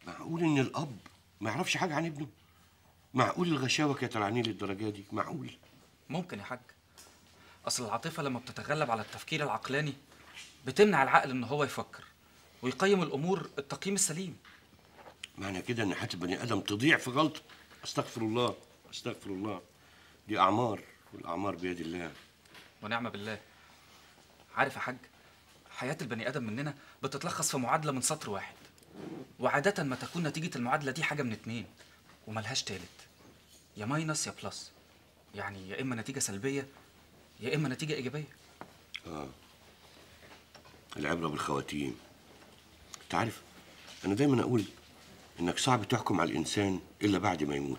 معقول ان الاب ما يعرفش حاجه عن ابنه معقول الغشاوه كانت العنيه للدرجه دي معقول ممكن يا حاج اصل العاطفه لما بتتغلب على التفكير العقلاني بتمنع العقل ان هو يفكر ويقيم الامور التقييم السليم معنى كده ان حياه البني ادم تضيع في غلطه استغفر الله استغفر الله دي اعمار والاعمار بيد الله ونعم بالله عارف يا حاج حياه البني ادم مننا بتتلخص في معادله من سطر واحد وعاده ما تكون نتيجه المعادله دي حاجه من اتنين وملهاش تالت يا ماينس يا بلس يعني يا اما نتيجه سلبيه يا اما نتيجه ايجابيه اه العبره بالخواتيم انت عارف انا دايما اقول انك صعب تحكم على الانسان الا بعد ما يموت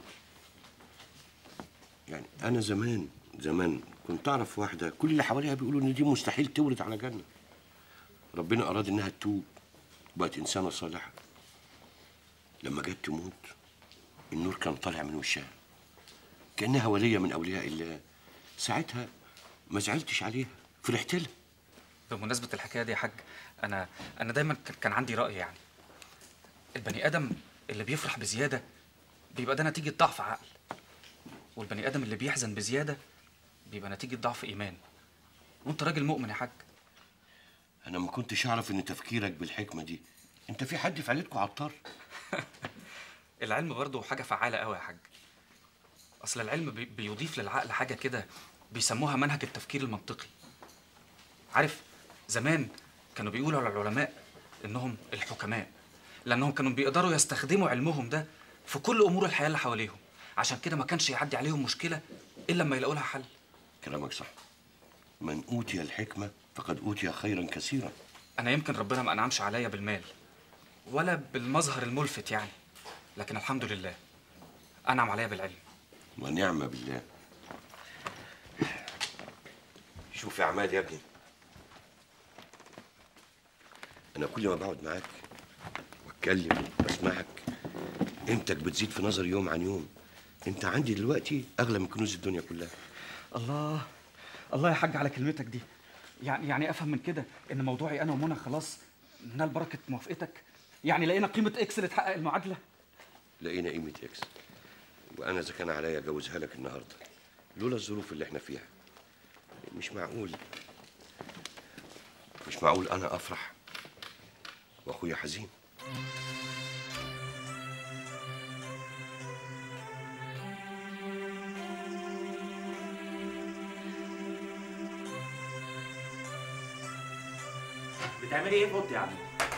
يعني انا زمان زمان كنت اعرف واحده كل اللي حواليها بيقولوا ان دي مستحيل تورد على جنه ربنا اراد انها تتوب وبقت انسانه صالحه لما جت تموت النور كان طالع من وشها كانها وليه من اولياء الله ساعتها ما زعلتش عليها فرحت لها بمناسبه الحكايه دي يا حاج انا انا دايما ك- كان عندي راي يعني البني ادم اللي بيفرح بزياده بيبقى ده نتيجه ضعف عقل والبني ادم اللي بيحزن بزياده بيبقى نتيجه ضعف ايمان وانت راجل مؤمن يا حاج انا ما كنتش اعرف ان تفكيرك بالحكمه دي انت في حد في عيلتكم عطار العلم برضه حاجه فعاله قوي يا حاج اصل العلم بي- بيضيف للعقل حاجه كده بيسموها منهج التفكير المنطقي عارف زمان كانوا بيقولوا على العلماء انهم الحكماء لانهم كانوا بيقدروا يستخدموا علمهم ده في كل امور الحياه اللي حواليهم عشان كده ما كانش يعدي عليهم مشكله الا لما يلاقوا لها حل كلامك صح من اوتي الحكمه فقد اوتي خيرا كثيرا انا يمكن ربنا ما انعمش عليا بالمال ولا بالمظهر الملفت يعني لكن الحمد لله انعم عليا بالعلم ونعم بالله شوف يا عماد يا ابني انا كل ما بقعد معاك واتكلم واسمعك قيمتك بتزيد في نظري يوم عن يوم انت عندي دلوقتي اغلى من كنوز الدنيا كلها الله الله يا حاج على كلمتك دي يعني يعني افهم من كده ان موضوعي انا ومنى خلاص نال بركه موافقتك يعني لقينا قيمه اكس اللي تحقق المعادله لقينا قيمه اكس وانا اذا كان عليا اجوزها لك النهارده لولا الظروف اللي احنا فيها مش معقول مش معقول انا افرح واخويا حزين بتعملي ايه في اوضتي يا عم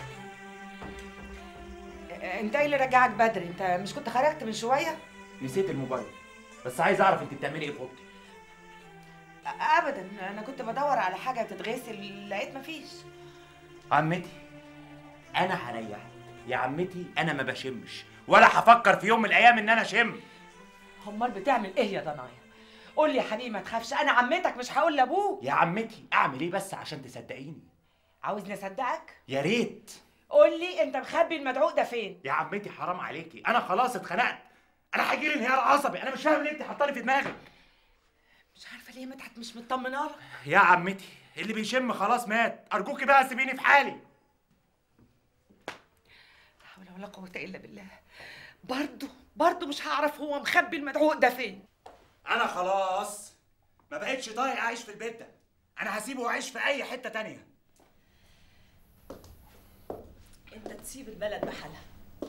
انت ايه اللي رجعك بدري انت مش كنت خرجت من شويه نسيت الموبايل بس عايز اعرف انت بتعملي ايه في اوضتي ابدا انا كنت بدور على حاجه تتغسل لقيت مفيش عمتي انا هريح يا عمتي انا ما بشمش ولا هفكر في يوم من الايام ان انا اشم امال بتعمل ايه يا ضنايا قول لي يا حبيبي ما تخافش انا عمتك مش هقول لابوك يا عمتي اعمل ايه بس عشان تصدقيني عاوزني اصدقك يا ريت قول لي انت مخبي المدعوق ده فين يا عمتي حرام عليكي انا خلاص اتخنقت انا هيجيلي انهيار عصبي انا مش فاهم ليه انت حاطاني في دماغك مش عارفه ليه مدحت مش مطمنه لك يا عمتي اللي بيشم خلاص مات ارجوكي بقى سيبيني في حالي لا حول ولا قوه الا بالله برضه برضه مش هعرف هو مخبي المدعوق ده فين انا خلاص ما بقتش طايق اعيش في البيت ده انا هسيبه واعيش في اي حته تانية انت تسيب البلد بحالها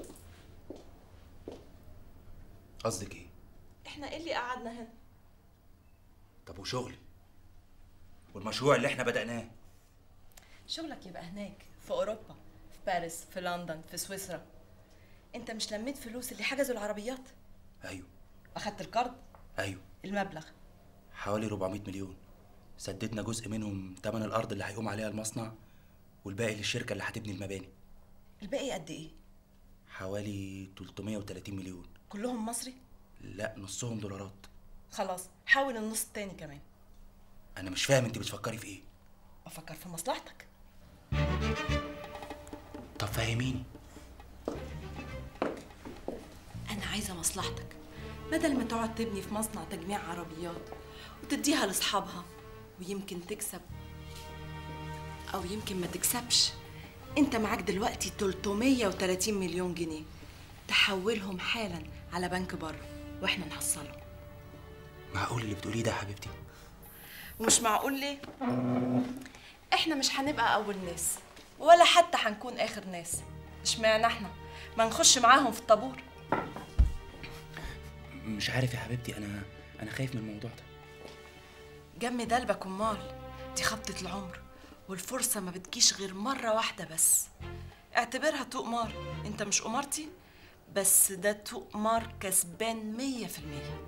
قصدك ايه احنا ايه اللي قعدنا هنا طب وشغلي والمشروع اللي احنا بدأناه شغلك يبقى هناك في اوروبا في باريس في لندن في سويسرا انت مش لميت فلوس اللي حجزوا العربيات ايوه واخدت القرض ايوه المبلغ حوالي 400 مليون سددنا جزء منهم تمن الارض اللي هيقوم عليها المصنع والباقي للشركه اللي هتبني المباني الباقي قد ايه حوالي 330 مليون كلهم مصري لا نصهم دولارات خلاص حاول النص التاني كمان انا مش فاهم انت بتفكري في ايه افكر في مصلحتك طب فهميني انا عايزه مصلحتك بدل ما تقعد تبني في مصنع تجميع عربيات وتديها لاصحابها ويمكن تكسب او يمكن ما تكسبش انت معاك دلوقتي 330 مليون جنيه تحولهم حالا على بنك بره واحنا نحصلهم معقول اللي بتقوليه ده يا حبيبتي ومش معقول ليه احنا مش هنبقى اول ناس ولا حتى هنكون اخر ناس اشمعنى احنا ما نخش معاهم في الطابور مش عارف يا حبيبتي انا انا خايف من الموضوع ده جمد قلبك امال دي خبطة العمر والفرصة ما بتجيش غير مرة واحدة بس اعتبرها طوق مار انت مش قمرتي بس ده طوق مار كسبان مية في المية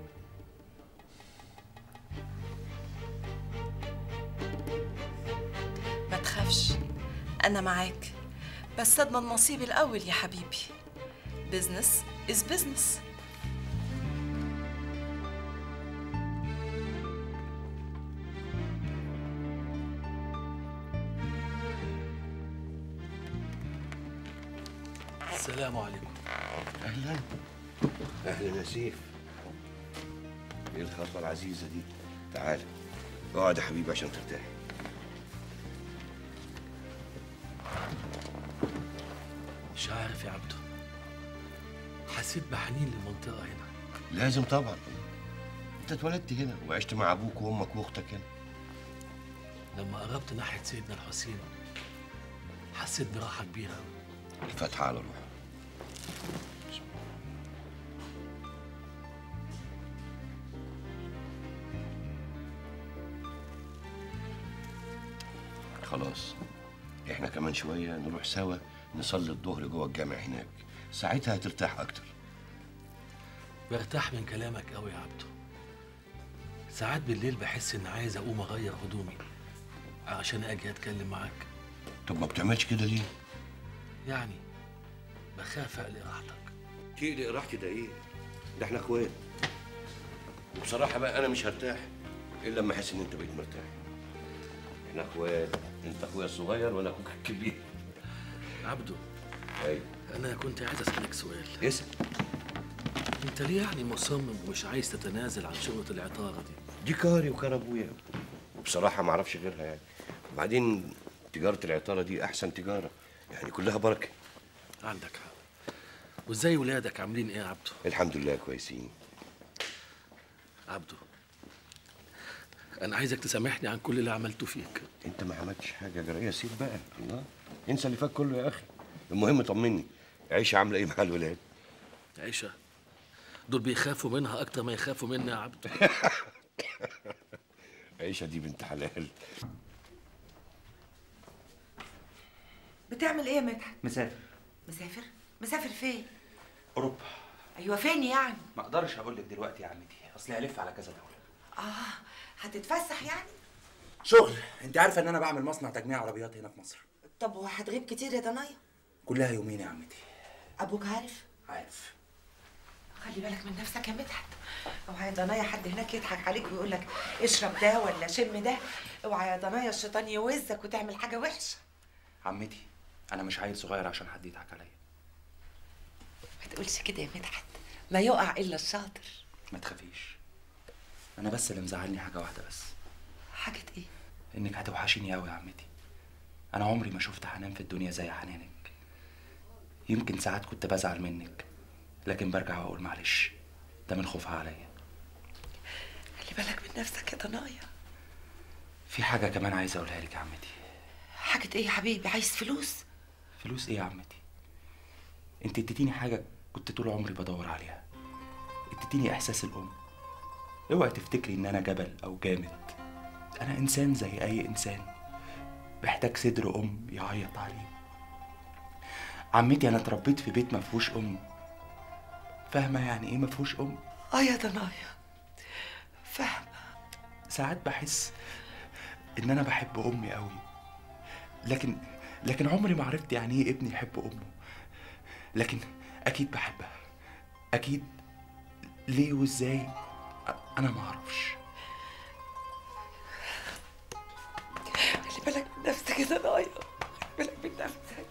ما تخافش انا معاك بس اضمن نصيبي الاول يا حبيبي بزنس از بزنس السلام عليكم اهلا اهلا يا سيف ايه الخطوه العزيزه دي تعال اقعد يا حبيبي عشان ترتاح مش عارف يا عبده حسيت بحنين للمنطقة هنا لازم طبعا انت اتولدت هنا وعشت مع ابوك وامك واختك هنا لما قربت ناحية سيدنا الحسين حسيت براحة كبيرة الفتحه على روحك خلاص احنا كمان شويه نروح سوا نصلي الظهر جوه الجامع هناك ساعتها هترتاح اكتر برتاح من كلامك قوي يا عبده ساعات بالليل بحس إن عايز أقوم أغير هدومي عشان أجي أتكلم معاك طب ما بتعملش كده ليه يعني بخاف أقلق راحتك تقلق راحتي ده ايه ده احنا اخوات وبصراحه بقى انا مش هرتاح الا لما احس ان انت بقيت مرتاح احنا اخوات انت اخويا الصغير وانا اخوك الكبير عبده ايوه أنا كنت عايز أسألك سؤال اسال أنت ليه يعني مصمم ومش عايز تتنازل عن شغلة العطارة دي؟ دي كاري وكان ابويا وبصراحه ما اعرفش غيرها يعني وبعدين تجاره العطاره دي احسن تجاره يعني كلها بركه عندك حق وازاي ولادك عاملين ايه يا عبده؟ الحمد لله كويسين عبده انا عايزك تسامحني عن كل اللي عملته فيك انت ما عملتش حاجه جرى سيب بقى الله انسى اللي فات كله يا اخي المهم طمني عيشه عامله ايه مع الولاد عيشة دول بيخافوا منها اكتر ما يخافوا مني يا عبده عيشه دي بنت حلال بتعمل ايه يا مدحت مسافر مسافر مسافر فين اوروبا ايوه فين يعني ما اقدرش اقول لك دلوقتي يا عمتي اصلي هلف على كذا دوله اه هتتفسح يعني شغل انت عارفه ان انا بعمل مصنع تجميع عربيات هنا في مصر طب وهتغيب كتير يا دنيا كلها يومين يا عمتي ابوك عارف عارف خلي بالك من نفسك يا مدحت اوعى يا ضنايا حد هناك يضحك عليك ويقول لك اشرب ده ولا شم ده اوعى يا ضنايا الشيطان يوزك وتعمل حاجه وحشه عمتي انا مش عيل صغير عشان حد يضحك عليا ما تقولش كده يا مدحت ما يقع الا الشاطر ما تخافيش انا بس اللي مزعلني حاجه واحده بس حاجه ايه انك هتوحشيني قوي يا عمتي انا عمري ما شفت حنان في الدنيا زي حنانك يمكن ساعات كنت بزعل منك لكن برجع واقول معلش ده من خوفها عليا خلي بالك من نفسك يا ضنايا في حاجه كمان عايز اقولها لك يا عمتي حاجه ايه يا حبيبي عايز فلوس فلوس ايه يا عمتي انت اديتيني حاجه كنت طول عمري بدور عليها اديتيني احساس الام اوعي تفتكري ان انا جبل او جامد انا انسان زي اي انسان محتاج صدر ام يعيط عليه عمتي انا اتربيت في بيت ما فيهوش ام فاهمه يعني ايه ما فيهوش ام اه يا ضنايا فاهمه ساعات بحس ان انا بحب امي قوي لكن لكن عمري ما عرفت يعني ايه ابني يحب امه لكن اكيد بحبها اكيد ليه وازاي أ- انا ما اعرفش خلي بالك من نفسك يا ضنايا خلي بالك من نفسك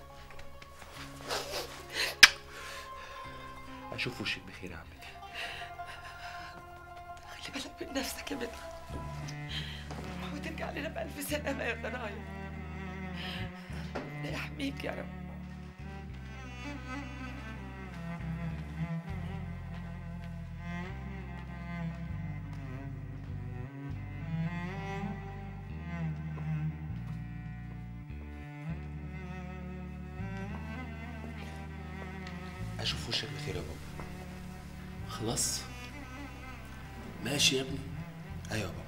اشوف وشك بخير يا عمتي خلي بالك من نفسك يا مدحت وترجع لنا بألف سلامة يا ضنايا لا يحميك يا رب اشوف وشك بخير يا بابا خلاص ماشي يا ابني ايوه يا بابا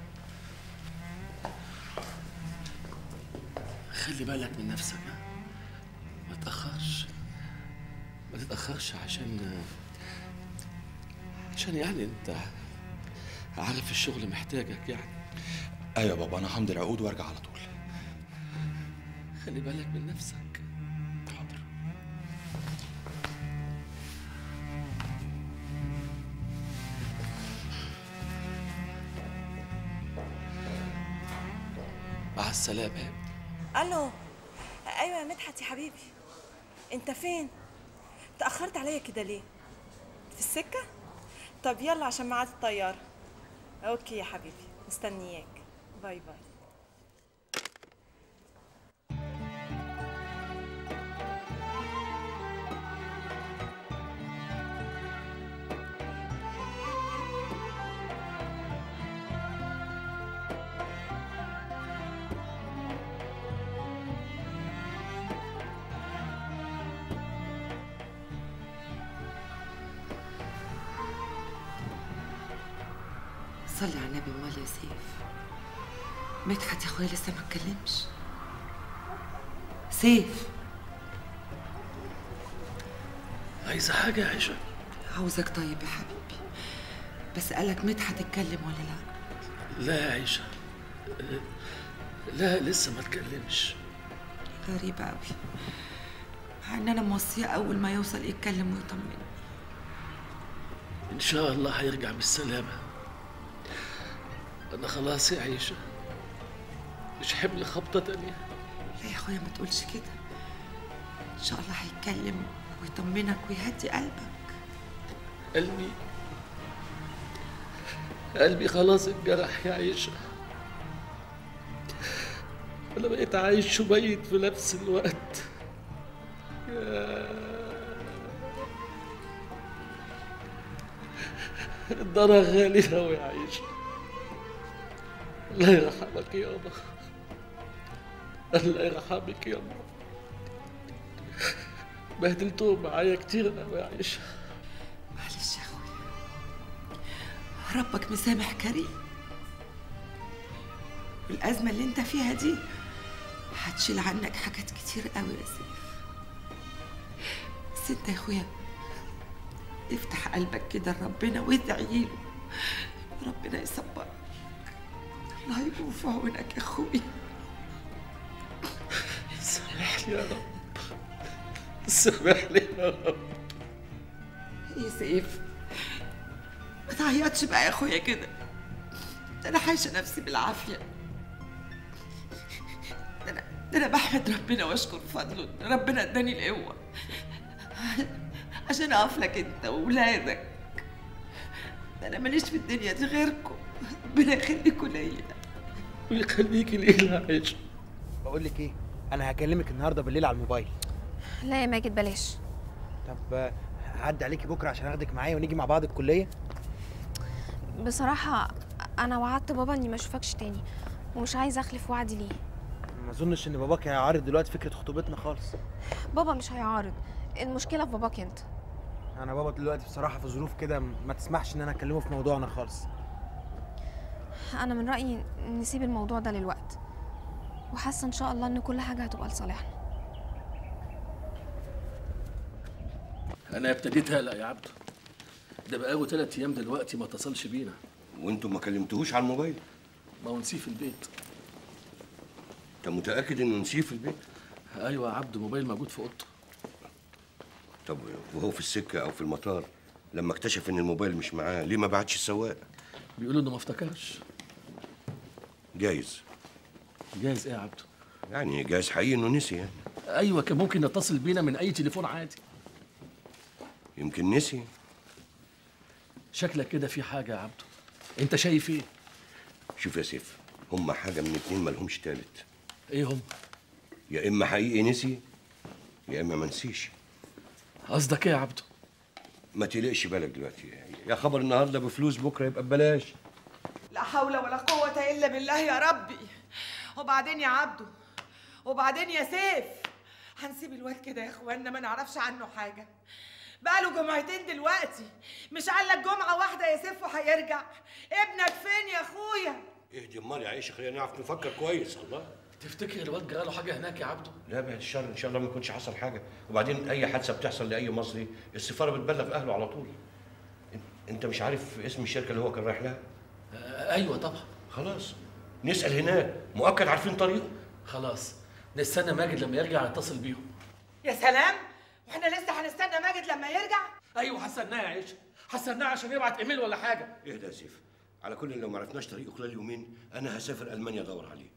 خلي بالك من نفسك ها ما تأخرش ما تتأخرش عشان عشان يعني انت عارف الشغل محتاجك يعني ايوه يا بابا انا همضي العقود وارجع على طول خلي بالك من نفسك حاضر مع السلامة يا ابني الو ايوه يا مدحت يا حبيبي انت فين تاخرت عليا كده ليه في السكه طب يلا عشان ميعاد الطياره اوكي يا حبيبي مستنياك باي باي صلي على النبي امال يا سيف مدحت يا اخويا لسه ما اتكلمش سيف عايزة حاجة يا عيشة عاوزك طيب يا حبيبي بس قالك مدحت اتكلم ولا لا لا يا عيشة لا لسه ما تكلمش غريبة قوي مع ان انا موصيه اول ما يوصل يتكلم ويطمني إن شاء الله هيرجع بالسلامة أنا خلاص يا عيشة مش حمل خبطة تانية لا يا اخويا ما تقولش كده ان شاء الله هيتكلم ويطمنك ويهدي قلبك قلبي قلبي خلاص اتجرح يا عيشة أنا بقيت عايش وميت في نفس الوقت يا- الضرر غالي أوي يا عيشة الله يرحمك يابا الله يرحمك يابا بهدلتهم معايا كتير أوي يا عيشة معلش يا اخويا ربك مسامح كريم والأزمة اللي انت فيها دي هتشيل عنك حاجات كتير قوي يا سيف بس انت يا اخويا افتح قلبك كده لربنا وادعي له ربنا يصبرك الله يكون في عونك يا اخويا سامحني يا رب سامحني يا رب يا سيف ما تعيطش بقى يا اخويا كده ده انا عايشه نفسي بالعافيه ده انا ده انا بحمد ربنا واشكر فضله إن ربنا اداني القوه عشان اقف لك انت واولادك ده انا ماليش في الدنيا دي غيركم ربنا يخليكوا ليا ويخليكي ليه يا عيشة بقول لك ايه انا هكلمك النهارده بالليل على الموبايل لا يا ماجد بلاش طب آه، هعدي عليكي بكره عشان اخدك معايا ونيجي مع بعض الكليه بصراحة أنا وعدت بابا إني ما أشوفكش تاني ومش عايزة أخلف وعدي ليه ما اظنش ان باباك هيعارض دلوقتي فكره خطوبتنا خالص بابا مش هيعارض المشكلة في باباك أنت انا بابا دلوقتي بصراحه في ظروف كده ما تسمحش ان انا اكلمه في موضوعنا خالص أنا من رأيي نسيب الموضوع ده للوقت وحاسة إن شاء الله إن كل حاجة هتبقى لصالحنا أنا ابتديت أقلق يا عبده ده بقاله تلات أيام دلوقتي ما اتصلش بينا وانتم ما كلمتوهوش على الموبايل ما هو نسيه في البيت انت متاكد انه نسيه في البيت أيوة يا عبده موبايل موجود في أوضته طب وهو في السكه او في المطار لما اكتشف ان الموبايل مش معاه ليه ما بعتش السواق بيقولوا إنه ما افتكرش جايز جايز إيه يا عبده يعني جايز حقيقي انه نسي يعني أيوة كان ممكن يتصل بينا من أي تليفون عادي يمكن نسي شكلك كده في حاجة يا عبده أنت شايف إيه؟ شوف يا سيف هما حاجه من اتنين مالهمش تالت إيه هم؟ يا اما حقيقي نسي يا اما ما نسيش قصدك إيه يا عبده؟ ما تقلقش بالك دلوقتي يا خبر النهارده بفلوس بكره يبقى ببلاش لا حول ولا قوة إلا بالله يا ربي وبعدين يا عبدو وبعدين يا سيف هنسيب الواد كده يا اخوانا ما نعرفش عنه حاجة بقاله جمعتين دلوقتي مش قال لك جمعه واحده يا سيف وهيرجع ابنك فين يا اخويا اهدي امال يا عيشه خلينا نعرف نفكر كويس الله تفتكر الواد جراله حاجه هناك يا عبده لا بعد الشر ان شاء الله ما يكونش حصل حاجه وبعدين اي حادثه بتحصل لاي مصري السفاره بتبلغ اهله على طول إن- انت مش عارف اسم الشركه اللي هو كان رايح لها آه ايوه طبعا خلاص نسال هناك مؤكد عارفين طريقه خلاص نستنى ماجد لما يرجع نتصل بيهم يا سلام واحنا لسه هنستنى ماجد لما يرجع ايوه حسناه يا عيشه حسناه عشان يبعت ايميل ولا حاجه اهدى يا سيف على كل لو ما عرفناش طريقه خلال يومين انا هسافر المانيا ادور عليه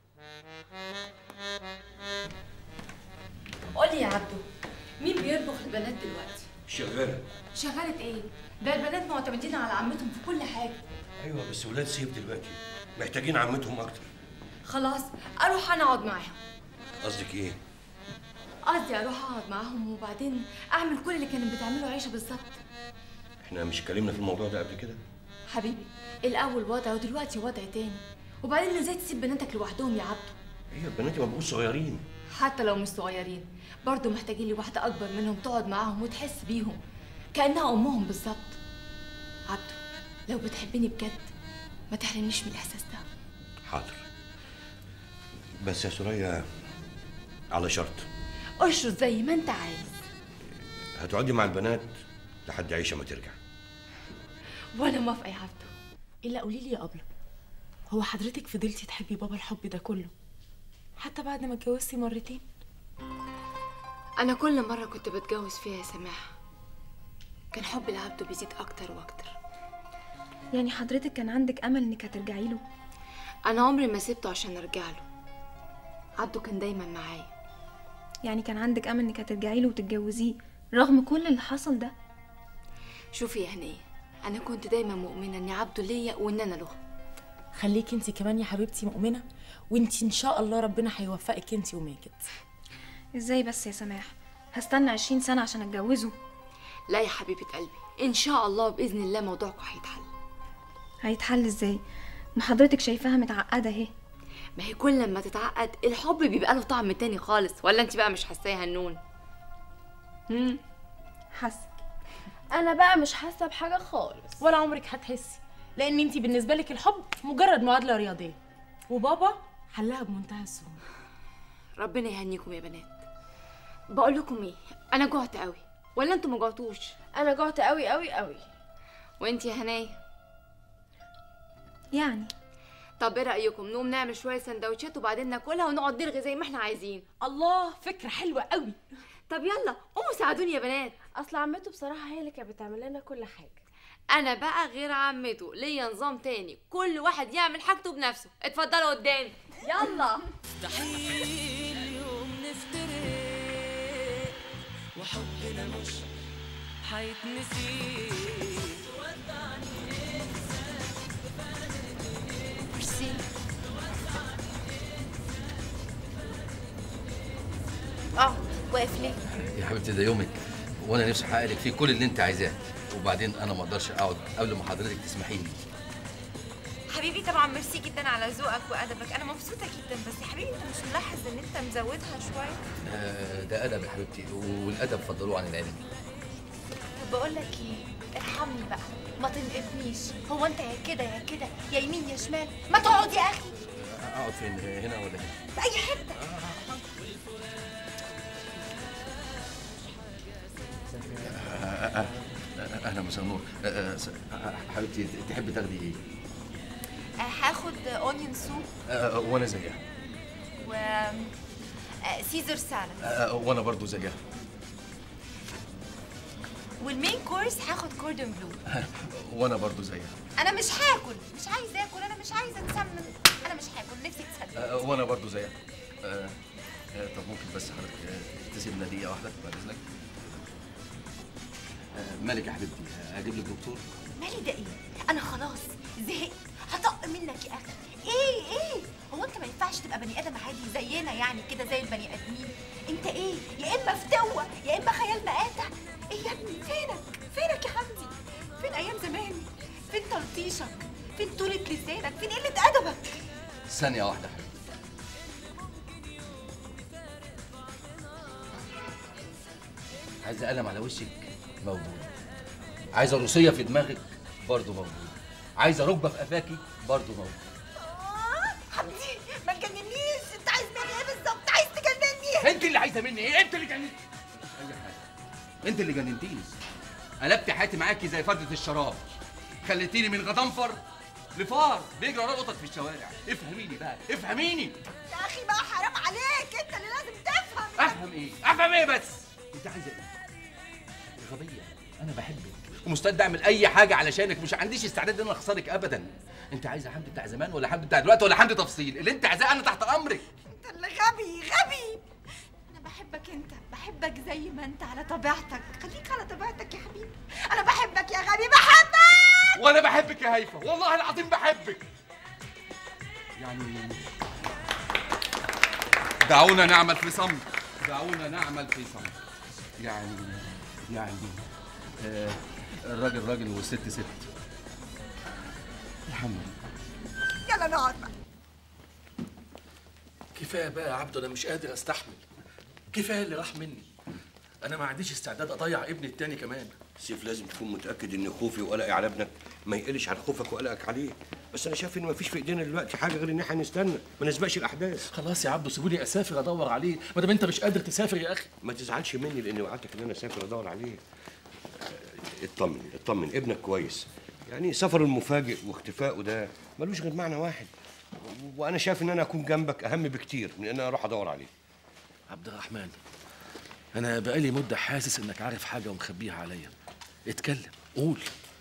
قولي يا عبدو مين بيطبخ البنات دلوقتي شغاله شغالة ايه ده البنات معتمدين على عمتهم في كل حاجة ايوه بس ولاد سيف دلوقتي محتاجين عمتهم اكتر خلاص اروح انا اقعد معاهم قصدك ايه قصدي اروح اقعد معاهم وبعدين اعمل كل اللي كانت بتعمله عيشه بالظبط احنا مش اتكلمنا في الموضوع ده قبل كده حبيبي الاول وضع ودلوقتي وضع تاني وبعدين ازاي تسيب بناتك لوحدهم يا عبدو هي بناتي ما بقوش صغيرين حتى لو مش صغيرين برضه محتاجين لي واحده اكبر منهم تقعد معاهم وتحس بيهم كانها امهم بالظبط عبدو لو بتحبني بجد ما تحرمنيش من الاحساس ده حاضر بس يا سوريا على شرط اشرط زي ما انت عايز هتقعدي مع البنات لحد عيشه ما ترجع وانا موافقه يا عبدو الا قولي لي يا ابله هو حضرتك فضلتي تحبي بابا الحب ده كله حتى بعد ما اتجوزتي مرتين انا كل مره كنت بتجوز فيها يا سماح كان حبي لعبده بيزيد اكتر واكتر يعني حضرتك كان عندك امل انك هترجعي له انا عمري ما سبته عشان ارجع له عبده كان دايما معايا يعني كان عندك امل انك هترجعي له وتتجوزيه رغم كل اللي حصل ده شوفي يا هنيه انا كنت دايما مؤمنه ان عبده ليا وان انا له خليكي انت كمان يا حبيبتي مؤمنه وانت ان شاء الله ربنا هيوفقك انت وماجد ازاي بس يا سماح هستنى عشرين سنة عشان اتجوزه لا يا حبيبه قلبي ان شاء الله باذن الله موضوعكم هيتحل هيتحل ازاي ما حضرتك شايفاها متعقدة اهي ما هي كل لما تتعقد الحب بيبقى له طعم تاني خالص ولا انت بقى مش حاساه يا هنون امم حاسة انا بقى مش حاسه بحاجه خالص ولا عمرك هتحسي لان انت بالنسبه لك الحب مجرد معادله رياضيه وبابا حلها بمنتهى السهوله ربنا يهنيكم يا بنات بقول لكم ايه انا جعت قوي ولا انتوا ما جعتوش انا جعت قوي قوي قوي وانت يا هنايا يعني طب ايه رايكم نقوم نعمل شويه سندوتشات وبعدين ناكلها ونقعد نرغي زي ما احنا عايزين الله فكره حلوه قوي طب يلا قوموا ساعدوني يا بنات اصل عمته بصراحه هي اللي كانت بتعمل لنا كل حاجه انا بقى غير عمته ليا نظام تاني كل واحد يعمل حاجته بنفسه اتفضلوا قدامي يلا مستحيل يوم نفترق وحبنا مش هيتنسي ميرسي اه واقف ليه يا حبيبتي ده يومك وانا نفسي احقق لك فيه كل اللي انت عايزاه وبعدين انا ما اقدرش اقعد قبل ما حضرتك تسمحي لي حبيبي طبعا ميرسي جدا على ذوقك وادبك انا مبسوطه جدا بس يا حبيبي انت مش ملاحظ ان انت مزودها شويه آه، ده ادب يا حبيبتي والادب فضلوه عن العلم طب بقول لك ايه ارحمني بقى ما تنقفنيش هو انت يا كده يا كده يا يمين يا شمال ما تقعد يا اخي اقعد فين هنا ولا هنا في اي حته آه، آه، آه، اهلا مساء النور آه، آه، س- آه، حبيبتي تحبي تاخدي ايه؟ آه، هاخد اونيون سوب آه، وانا زيها و آه، سيزر سالاد آه، وانا برضو زيها والمين كورس هاخد كوردون بلو وانا برضو زيها انا مش هاكل مش عايزه اكل انا مش عايزه اتسمن انا مش هاكل نفسي تسلم آه، وانا برضو زيها آه، آه، طب ممكن بس حضرتك آه، تسيبنا دقيقه واحده بعد اذنك آه، مالك يا حبيبتي آه، اجيب لك دكتور مالي ده ايه انا خلاص زهقت هطق منك يا اخي ايه ايه هو انت ما ينفعش تبقى بني ادم عادي زينا يعني كده زي البني ادمين انت ايه يا اما فتوه يا اما خيال مآتة ايه يا ابني فينك فينك يا حمدي فين ايام زمان فين تلطيشك فين طولة لسانك فين قلة ادبك ثانيه واحده يا حبيبتي عايزه قلم على وشك موجود عايزه روسيه في دماغك برضه موجود عايزه ركبه في قفاكي برضه موجود حمدي ما تجننيش انت عايز مني ايه بالظبط عايز تجنني انت اللي عايزه مني ايه انت اللي جننتي اي حاجه انت اللي جننتيني قلبت حياتي معاكي زي فردة الشراب خليتيني من غضنفر لفار بيجري ورا القطط في الشوارع افهميني بقى افهميني يا اخي بقى حرام عليك انت اللي لازم تفهم افهم ايه افهم ايه بس انت عايزه ايه يا غبيه انا بحبك ومستعد اعمل اي حاجه علشانك مش عنديش استعداد ان انا اخسرك ابدا انت عايزه حمدي بتاع زمان ولا حمدي بتاع دلوقتي ولا حمدي تفصيل اللي انت عايزاه انا تحت امرك انت اللي غبي غبي انا بحبك انت بحبك زي ما انت على طبيعتك خليك على طبيعتك يا حبيبي انا بحبك يا غبي بحبك وانا بحبك يا هيفا والله العظيم بحبك يعني دعونا نعمل في صمت دعونا نعمل في صمت يعني يعني آه الراجل راجل والست ست الحمد لله يلا نقعد بقى كفايه بقى يا عبده انا مش قادر استحمل كفايه اللي راح مني انا ما عنديش استعداد اضيع ابني التاني كمان سيف لازم تكون متاكد ان خوفي وقلقي على ابنك ما يقلش عن خوفك وقلقك عليه بس انا شايف ان مفيش في ايدينا دلوقتي حاجه غير ان احنا نستنى ما نسبقش الاحداث خلاص يا عبده سيبوني اسافر ادور عليه ما دام انت مش قادر تسافر يا اخي ما تزعلش مني لاني وعدتك ان انا اسافر ادور عليه آه، اطمن اطمن ابنك كويس يعني سفره المفاجئ واختفائه ده ملوش غير معنى واحد وانا شايف ان انا اكون جنبك اهم بكتير من ان انا اروح ادور عليه عبد الرحمن انا بقالي مده حاسس انك عارف حاجه ومخبيها عليا اتكلم قول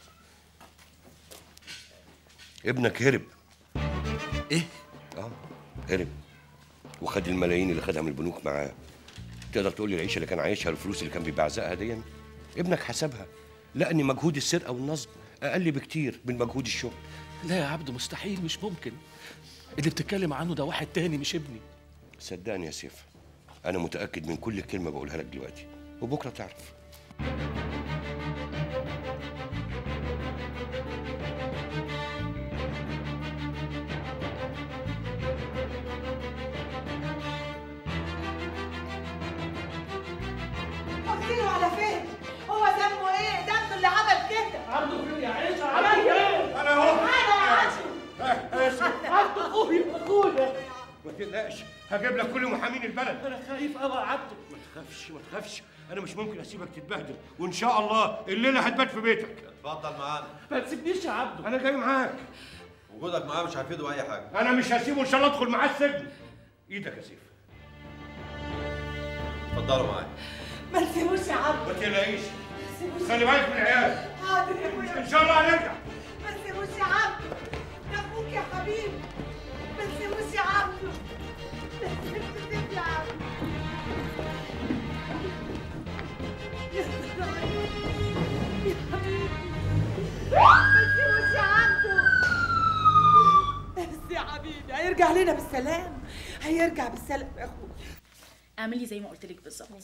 ابنك هرب ايه اه هرب وخد الملايين اللي خدها من البنوك معاه تقدر تقول لي العيشه اللي كان عايشها الفلوس اللي كان بيبعزقها دي ابنك حسبها لقى ان مجهود السرقه والنصب اقل بكتير من مجهود الشغل لا يا عبده مستحيل مش ممكن اللي بتتكلم عنه ده واحد تاني مش ابني صدقني يا سيف انا متاكد من كل كلمه بقولها لك دلوقتي وبكره تعرف واخدينه على فين؟ هو ذنبه ايه؟ ذنبه اللي عمل كده عبده فين يا عيشه عبده فين؟ انا اهو انا يا عبده عبده اخويا اخويا ما تقلقش هجيب لك كل محامين البلد انا خايف قوي يا عبده ما تخافش ما تخافش انا مش ممكن اسيبك تتبهدل وان شاء الله الليله هتبات في بيتك اتفضل معانا ما تسيبنيش يا عبده انا جاي معاك وجودك معاه مش هيفيده اي حاجه انا مش هسيبه ان شاء الله ادخل معاه السجن ايدك يا سيف اتفضلوا معايا ما تسيبوش يا عبده ما تقلقيش ما تسيبوش خلي بالك من العيال حاضر يا اخويا ان شاء الله هنرجع ما تسيبوش يا عبده ده اخوك يا حبيبي ما تسيبوش يا عبده ما تسيبوش يا عبده يا سلام. يا حبيبي ما تسيبوش يا عبده بس يا حبيبي هيرجع لنا بالسلام هيرجع بالسلام يا اخويا اعملي زي ما قلت لك بالظبط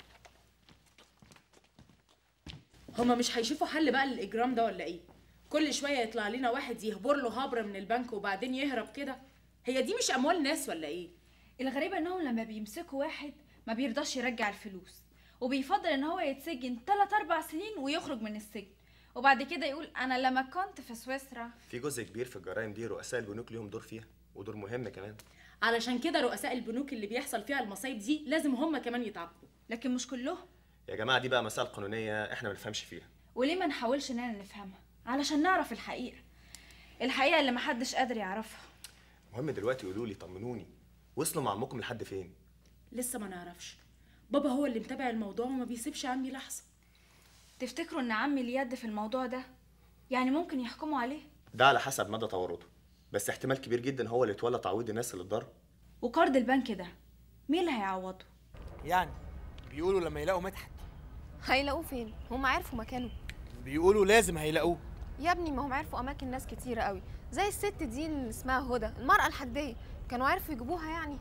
هما مش هيشوفوا حل بقى للاجرام ده ولا ايه كل شويه يطلع لنا واحد يهبر له هبره من البنك وبعدين يهرب كده هي دي مش اموال ناس ولا ايه الغريبة انهم لما بيمسكوا واحد ما بيرضاش يرجع الفلوس وبيفضل ان هو يتسجن 3 4 سنين ويخرج من السجن وبعد كده يقول انا لما كنت في سويسرا في جزء كبير في الجرائم دي رؤساء البنوك ليهم دور فيها ودور مهم كمان علشان كده رؤساء البنوك اللي بيحصل فيها المصايب دي لازم هما كمان يتعاقبوا لكن مش كلهم يا جماعه دي بقى مسائل قانونيه احنا ما بنفهمش فيها وليه ما نحاولش اننا نفهمها علشان نعرف الحقيقة الحقيقة اللي محدش قادر يعرفها المهم دلوقتي قولوا لي طمنوني وصلوا مع عمكم لحد فين لسه ما نعرفش بابا هو اللي متابع الموضوع وما بيسيبش عمي لحظه تفتكروا ان عمي ليه يد في الموضوع ده يعني ممكن يحكموا عليه ده على حسب مدى تورطه بس احتمال كبير جدا هو اللي يتولى تعويض الناس اللي اتضروا وقرض البنك ده مين اللي هيعوضه يعني بيقولوا لما يلاقوا مدحت هيلاقوه فين هم عرفوا مكانه بيقولوا لازم هيلاقوه يا ابني ما هم عرفوا اماكن ناس كتيره قوي زي الست دي اللي اسمها هدى المراه الحديه كانوا عرفوا يجيبوها يعني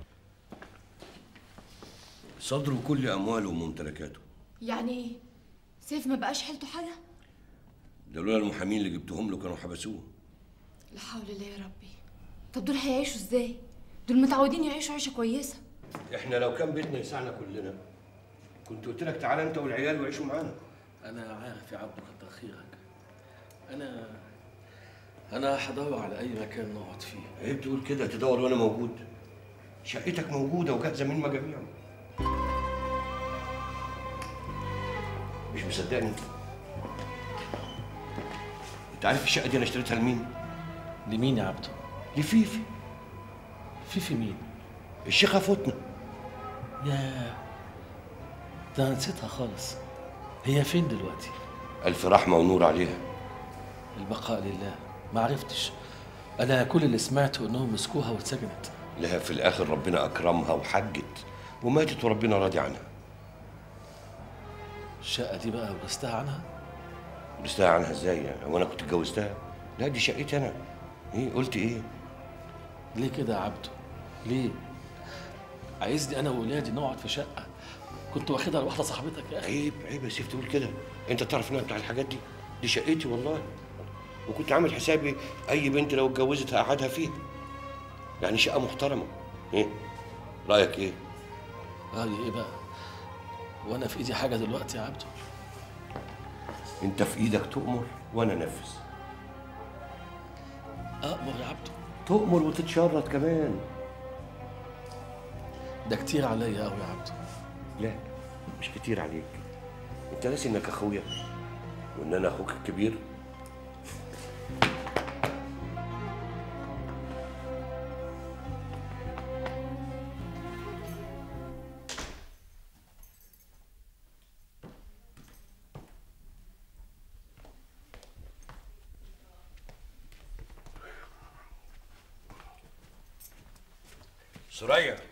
صدروا كل امواله وممتلكاته يعني ايه سيف ما بقاش حيلته حاجه ده لولا المحامين اللي جبتهم له كانوا حبسوه لا حول الله يا ربي طب دول هيعيشوا ازاي دول متعودين يعيشوا عيشه كويسه احنا لو كان بيتنا يسعنا كلنا كنت قلت لك تعالى انت والعيال وعيشوا معانا انا عارف يا عبدو كتر خيرك انا انا هدور على اي مكان نقعد فيه ايه بتقول كده تدور وانا موجود شقتك موجوده وجاهزه من مجاميع مش مصدقني انت عارف الشقه دي انا اشتريتها لمين لمين يا عبدو لفيفي فيفي مين الشيخه فوتنا يا ده أنا نسيتها خالص هي فين دلوقتي الف رحمه ونور عليها البقاء لله ما عرفتش انا كل اللي سمعته انهم مسكوها واتسجنت لها في الاخر ربنا اكرمها وحجت وماتت وربنا راضي عنها الشقه دي بقى ورثتها عنها ورثتها عنها ازاي يعني هو انا كنت اتجوزتها لا دي شقتي انا ايه قلت ايه ليه كده يا عبدو ليه عايزني انا واولادي نقعد في شقه كنت واخدها لواحده صاحبتك يا اخي عيب عيب يا سيف تقول كده انت تعرف ان انا بتاع الحاجات دي دي شقتي والله وكنت عامل حسابي اي بنت لو اتجوزت هقعدها فيها يعني شقه محترمه ايه رايك ايه رايي ايه بقى وانا في ايدي حاجه دلوقتي يا عبدو انت في ايدك تؤمر وانا انفذ اامر يا عبدو تؤمر وتتشرط كمان ده كتير عليا قوي يا عبدو لا مش كتير عليك انت ناسي انك اخويا وان انا اخوك الكبير سوريا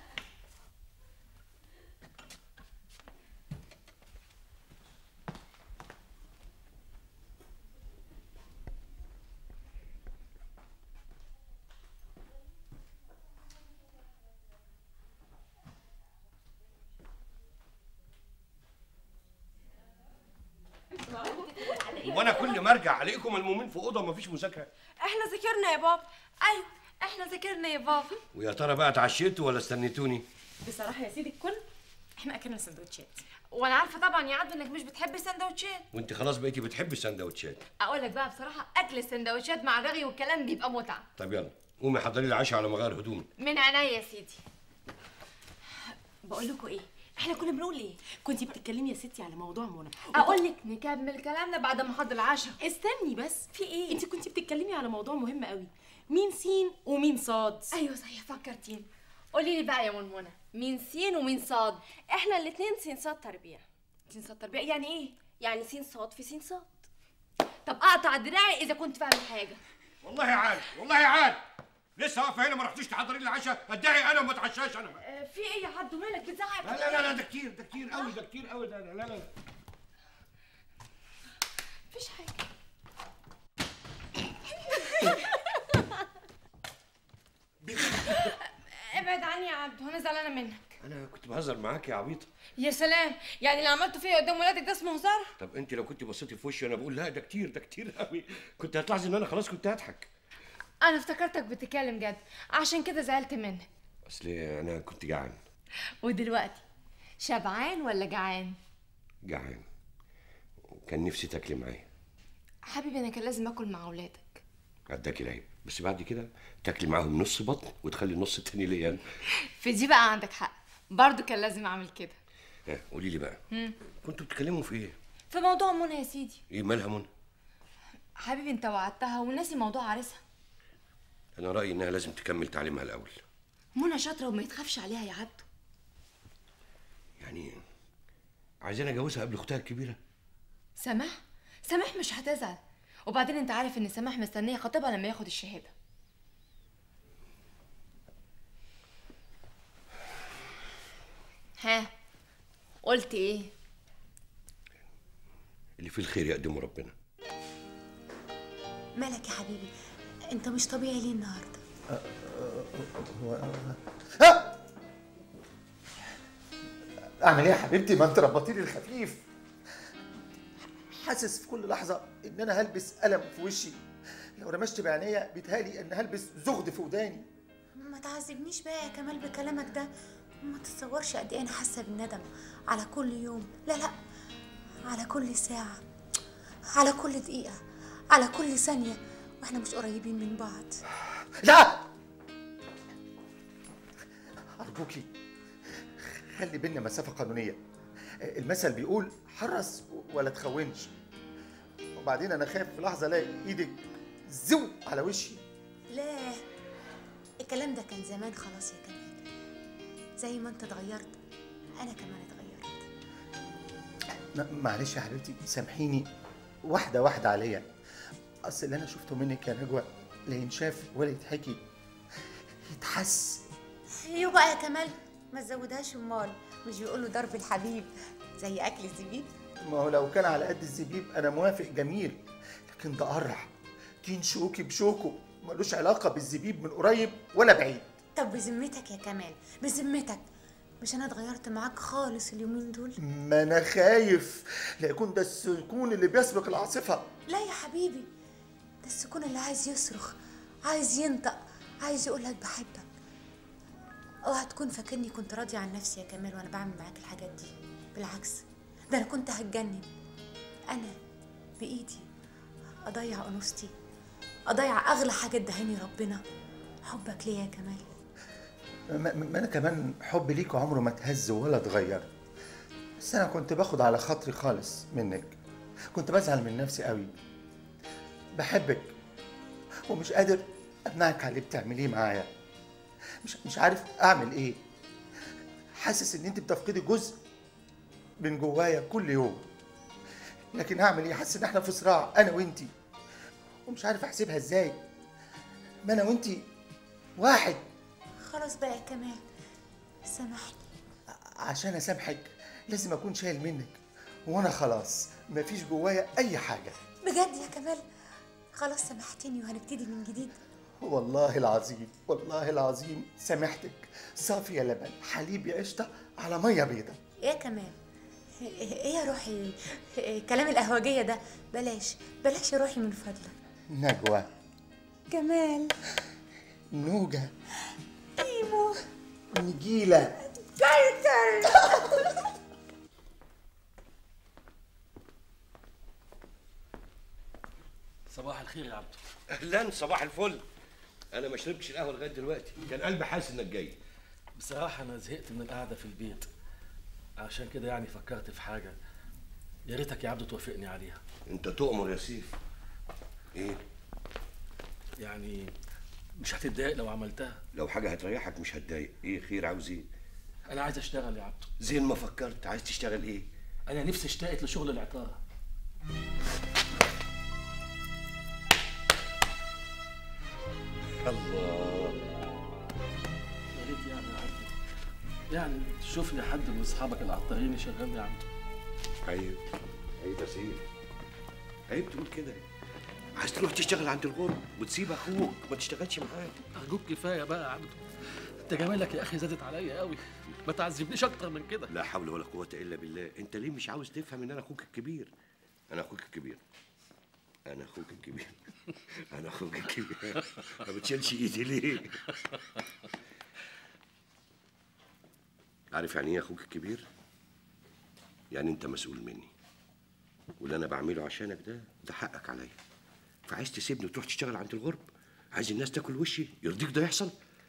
وانا كل ما ارجع عليكم المؤمن في اوضه مفيش مذاكره احنا ذاكرنا يا بابا ايوه احنا ذاكرنا يا بابا ويا ترى بقى اتعشيتوا ولا استنيتوني بصراحه يا سيدي الكل احنا اكلنا سندوتشات وانا عارفه طبعا يا عبدو انك مش بتحب السندوتشات وانت خلاص بقيتي بتحبي السندوتشات اقول لك بقى بصراحه اكل السندوتشات مع الرغي والكلام بيبقى متعه طب يلا قومي حضري لي العشاء على ما اغير هدومي من عينيا يا سيدي بقول لكم ايه احنا كنا بنقول ايه كنتي بتتكلمي يا ستي على موضوع منى اقول لك نكمل كلامنا بعد ما احضر العشاء استني بس في ايه انت كنتي بتتكلمي على موضوع مهم قوي مين سين ومين صاد ايوه صحيح فكرتيني قولي لي بقى يا منمنه مين سين ومين صاد احنا الاثنين سين صاد تربيع سين صاد تربيع يعني ايه يعني سين صاد في سين صاد طب اقطع دراعي اذا كنت فاهم حاجه والله عاد والله عاد لسه واقفه هنا ما رحتيش تحضري لي العشاء ادعي انا وما اتعشاش انا بقى. آه، في ايه يا عبدو مالك بتزعق لا لا لا, لا ده كتير ده كتير قوي ده كتير قوي ده لا لا لا مفيش حاجه ابعد عني يا عبدو انا زعلانه منك انا كنت بهزر معاك يا عبيطه يا سلام يعني اللي عملته فيا قدام ولادك ده اسمه هزار طب انت لو كنت بصيتي في وشي وانا بقول لا ده كتير ده كتير قوي كنت هتلاحظي ان انا خلاص كنت هضحك انا افتكرتك بتتكلم جد عشان كده زعلت منك اصل انا كنت جعان ودلوقتي شبعان ولا جعان جعان وكان نفسي تاكلي معايا حبيبي انا كان لازم اكل مع اولادك عداكي العيب بس بعد كده تاكلي معاهم نص بطن وتخلي النص التاني ليا انا في دي بقى عندك حق برضو كان لازم اعمل كده ها، قولي لي بقى مم. كنتوا بتتكلموا في ايه؟ في موضوع منى يا سيدي ايه مالها منى؟ حبيبي انت وعدتها وناسي موضوع عريسها انا رايي انها لازم تكمل تعليمها الاول منى شاطره وما يتخافش عليها يا عبدو يعني عايزين اجوزها قبل اختها الكبيره سماح سماح مش هتزعل وبعدين انت عارف ان سماح مستنيه خطيبها لما ياخد الشهاده ها قلت ايه اللي فيه الخير يقدمه ربنا مالك يا حبيبي انت مش طبيعي ليه النهارده اعمل ايه يا حبيبتي ما انت ربطيلي الخفيف حاسس في كل لحظه ان انا هلبس قلم في وشي لو رمشت بعينيا بيتهيألي ان هلبس زغد في وداني ما تعذبنيش بقى يا كمال بكلامك ده ما تتصورش قد ايه انا حاسه بالندم على كل يوم لا لا على كل ساعة على كل دقيقة على كل ثانية واحنا مش قريبين من بعض لا أرجوكي خلي بينا مسافة قانونية المثل بيقول حرص ولا تخونش وبعدين أنا خايف في لحظة ألاقي إيدك زو على وشي لا الكلام ده كان زمان خلاص يا كمال زي ما انت اتغيرت انا كمان اتغيرت م- معلش يا حبيبتي سامحيني واحدة واحدة عليا أصل اللي أنا شفته منك يا نجوى لا ينشاف ولا يتحكي يتحس ايوه بقى يا كمال ما تزودهاش امال مش بيقولوا ضرب الحبيب زي اكل الزبيب ما هو لو كان على قد الزبيب أنا موافق جميل لكن ده قرع تين شوكي بشوكه ملوش علاقة بالزبيب من قريب ولا بعيد طب بذمتك يا كمال بذمتك مش انا اتغيرت معاك خالص اليومين دول ما أنا خايف لا يكون ده السكون اللي بيسبق العاصفة لا يا حبيبي ده السكون اللي عايز يصرخ عايز ينطق عايز يقولك بحبك اوعى تكون فاكرني كنت راضية عن نفسي يا كمال وانا بعمل معاك الحاجات دي بالعكس ده انا كنت هتجنن انا بايدي اضيع انوثتي اضيع اغلى حاجه ادهاني ربنا حبك ليا يا كمال ما ما أنا كمان حبي ليك عمره ما اتهز ولا اتغير بس أنا كنت باخد على خاطري خالص منك كنت بزعل من نفسي قوي بحبك ومش قادر أمنعك على اللي بتعمليه معايا مش مش عارف أعمل إيه حاسس إن أنت بتفقدي جزء من جوايا كل يوم لكن هعمل إيه حاسس إن إحنا في صراع أنا وأنتي ومش عارف أحسبها إزاي ما أنا وأنتي واحد خلاص بقى يا كمال سامحني عشان اسامحك لازم اكون شايل منك وانا خلاص مفيش جوايا اي حاجه بجد يا كمال خلاص سامحتني وهنبتدي من جديد والله العظيم والله العظيم سامحتك صافي يا لبن حليب يا قشطه على ميه بيضه ايه يا كمال ايه يا روحي إيه كلام القهوجيه ده بلاش بلاش يا روحي من فضلك نجوى كمال نوجه ايمو نجيله كارتر صباح الخير يا عبدو اهلا صباح الفل انا ما شربتش القهوه لغايه دلوقتي كان قلبي حاسس انك جاي بصراحة أنا زهقت من القعدة في البيت عشان كده يعني فكرت في حاجة يا ريتك يا عبدو توافقني عليها انت تؤمر يا سيف ايه يعني مش هتتضايق لو عملتها لو حاجه هتريحك مش هتضايق ايه خير عاوز ايه أنا عايز أشتغل يا عبدو زين ما فكرت عايز تشتغل ايه أنا نفسي اشتقت لشغل العطارة الله يا ريت يعني يا عبدو يعني تشوف لي حد من أصحابك العطارين يشغلني يا عبدو عيب عيب يا سيف عيب تقول كده عايز تروح تشتغل عند الغرب وتسيب اخوك ما تشتغلش معاه أرجوك كفاية بقى يا عبدو أنت جمالك يا أخي زادت عليا قوي ما تعذبنيش أكتر من كده لا حول ولا قوه الا بالله انت ليه مش عاوز تفهم ان انا اخوك الكبير انا اخوك الكبير انا اخوك الكبير انا اخوك الكبير ما بتشيلش ايدي ليه عارف يعني ايه اخوك الكبير يعني انت مسؤول مني واللي انا بعمله عشانك ده ده حقك عليا فعايز تسيبني وتروح تشتغل عند الغرب عايز الناس تاكل وشي يرضيك ده يحصل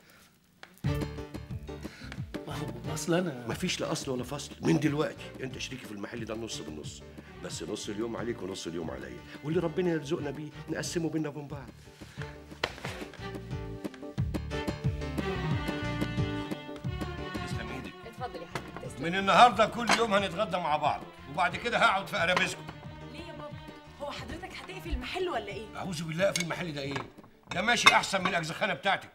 ما هو أصل أنا مفيش لا اصل ولا فصل من دلوقتي انت شريكي في المحل ده نص بالنص بس نص اليوم عليك ونص اليوم عليا واللي ربنا يرزقنا بيه نقسمه بينا وبين بعض تسلم ايدك اتفضل يا حبيبي تسلم من النهارده كل يوم هنتغدى مع بعض وبعد كده هقعد في ارابيسكو ليه يا بابا هو حضرتك هتقفل المحل ولا ايه اعوذ بالله في المحل ده ايه ده ماشي احسن من الاجزخانه بتاعتك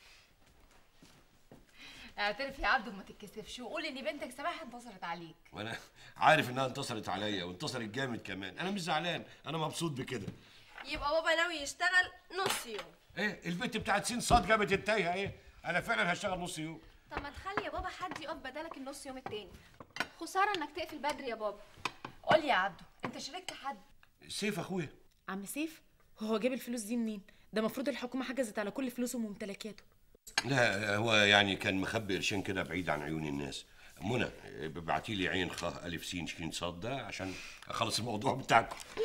اعترف يا عبدو وما تتكسفش وقول ان بنتك سماح انتصرت عليك وانا عارف انها انتصرت عليا وانتصرت جامد كمان انا مش زعلان انا مبسوط بكده يبقى بابا ناوي يشتغل نص يوم ايه البت بتاعت سين صاد جابت التايهه ايه انا فعلا هشتغل نص يوم طب ما تخلي يا بابا حد يقف بدلك النص يوم التاني خساره انك تقفل بدري يا بابا قول لي يا عبدو انت شاركت حد سيف اخويا عم سيف هو جاب الفلوس دي منين ده المفروض الحكومه حجزت على كل فلوسه وممتلكاته لا هو يعني كان مخبي قرشين كده بعيد عن عيون الناس منى ابعتي لي عين خ الف س ش ص ده عشان اخلص الموضوع بتاعكم